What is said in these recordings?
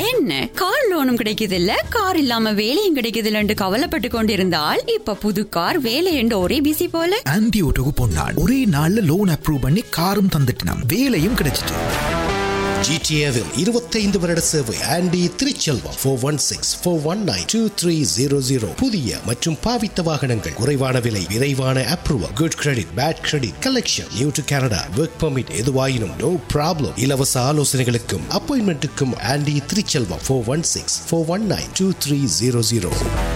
என்ன கார் லோனும் கிடைக்குது இல்ல கார் இல்லாம வேலையும் கிடைக்குது இல்லன்னு கவலைப்பட்டு கொண்டிருந்தால் இப்ப புது கார் வேலை என்று ஒரே பிசி போல ஆன்டி ஓட்டோக்கு பொன்னாள் ஒரே நாள்ல லோன் அப்ரூவ் பண்ணி காரும் தந்துட்டினாம் வேலையும் கிடைச்சிட்டு ஜிடிஏவில் இருபத்தைந்து வருட சேவை Andy Thiruchelvam four one six four one nine two three zero zero புதிய மற்றும் பாவித்த வாகனங்கள் குறைவான விலை விரைவான approval good credit bad credit collection new to Canada work permit எதுவாயினும் நோ ப்ராப்ளம் இலவச ஆலோசனைகளுக்கும் அப்பாயின்மெண்ட்டுக்கும் Andy Thiruchelvam four one six four one nine two three zero zero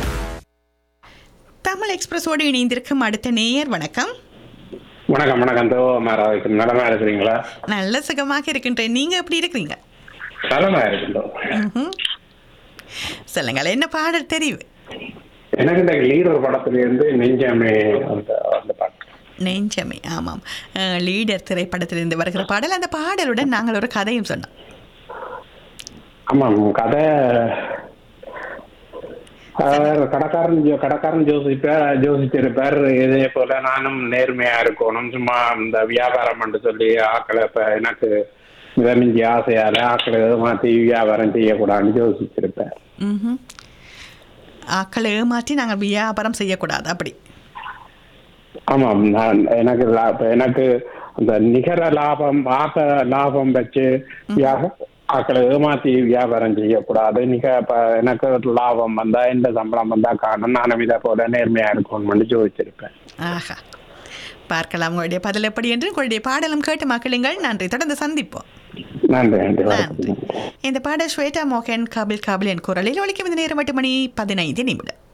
Tamil எக்ஸ்பிரஸோடு இணைந்திருக்கும் அடுத்த நேயர் வணக்கம் வணக்கம் வணக்கம் தோ மேரா நலமா இருக்கிறீங்களா நல்ல சுகமாக இருக்கின்றேன் நீங்க எப்படி இருக்கிறீங்க நலமா இருக்கின்றோம் ம்ஹும். சொல்லுங்கள் என்ன பாடல் தெரிவு எனக்கு இந்த லீடர் படத்துல இருந்து நெஞ்சமே அந்த அந்த பாட்டு நெஞ்சமே ஆமாம் அஹ், லீடர் திரைப்படத்திலிருந்து வருகிற பாடல் அந்த பாடலுடன் நாங்கள் ஒரு கதையும் சொன்னோம் ஆமாம் கதை அவர் கடைக்காரன் ஜோ- கடைக்காரன் ஜோசிப்பார் ஜோசிச்சிருப்பார் இதே போல நானும் நேர்மையா இருக்கணும் சும்மா இந்த வியாபாரம் பண்ண சொல்லி ஆக்களை இப்ப எனக்கு மிதமிஞ்சி ஆசையால ஆக்களை மாத்தி வியாபாரம் செய்யக்கூடாதுன்னு யோசிச்சிருப்பார் ம்ஹும். ஆக்களை ஏமாற்றி நாங்கள் வியாபாரம் செய்யக்கூடாது அப்படி ஆமாம் நான் எனக்கு லா- இப்ப எனக்கு அந்த நிகர லாபம் ஆக லாபம் வச்சு வியா- ஆக்களை ஏமாத்தி வியாபாரம் செய்யக்கூடாது நிக இப்ப எனக்கு ஒரு லாபம் வந்தா எந்த சம்பளம் வந்தா காணும் நானும் இதை போல நேர்மையா இருக்கணும்னு ஜோதிச்சிருப்பேன் ஆஹா பார்க்கலாம் உங்களுடைய பதில் எப்படி என்று உங்களுடைய பாடலும் கேட்டு மக்களுங்கள் நன்றி தொடர்ந்து சந்திப்போம் நன்றி நன்றி நன்றி வணக்கம் இந்த பாடல் ஸ்வேதா மோகன் கபில் கபில் என் குரலில் ஒழிக்கும் இந்த நேரம் எட்டு மணி பதினைந்து நிமிடம்